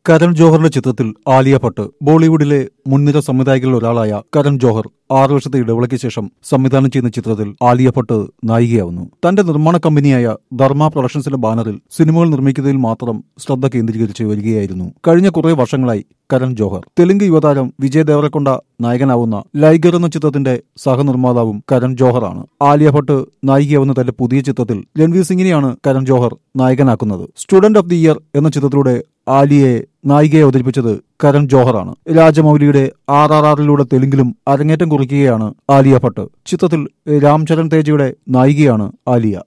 കരൺ ജോഹറിന്റെ ചിത്രത്തിൽ ആലിയ ഭട്ട് ബോളിവുഡിലെ മുൻനിര സംവിധായകരിൽ ഒരാളായ കരൺ ജോഹർ ആറു വർഷത്തെ ഇടവേളയ്ക്ക് ശേഷം സംവിധാനം ചെയ്യുന്ന ചിത്രത്തിൽ ആലിയ ഭട്ട് നായികയാവുന്നു തന്റെ നിർമ്മാണ കമ്പനിയായ ധർമ്മ പ്രൊഡക്ഷൻസിന്റെ ബാനറിൽ സിനിമകൾ നിർമ്മിക്കുന്നതിൽ മാത്രം ശ്രദ്ധ കേന്ദ്രീകരിച്ച് വരികയായിരുന്നു കഴിഞ്ഞ കുറേ വർഷങ്ങളായി കരൺ ജോഹർ തെലുങ്ക് യുവതാരം വിജയ് ദേവറക്കൊണ്ട നായകനാവുന്ന ലൈഗർ എന്ന ചിത്രത്തിന്റെ സഹനിർമ്മാതാവും കരൺ ജോഹറാണ് ആലിയ ഭട്ട് നായികയാവുന്ന തന്റെ പുതിയ ചിത്രത്തിൽ രൺവീർ സിംഗിനെയാണ് കരൺ ജോഹർ നായകനാക്കുന്നത് സ്റ്റുഡന്റ് ഓഫ് ദി ഇയർ എന്ന ചിത്രത്തിലൂടെ ആലിയയെ നായികയെ അവതരിപ്പിച്ചത് കരൺ ജോഹറാണ് രാജമൗലിയുടെ ആർ ആർ ആറിലൂടെ തെലുങ്കിലും അരങ്ങേറ്റം കുറിക്കുകയാണ് ആലിയ ഭട്ട് ചിത്രത്തിൽ രാംചരൺ തേജയുടെ നായികയാണ് ആലിയ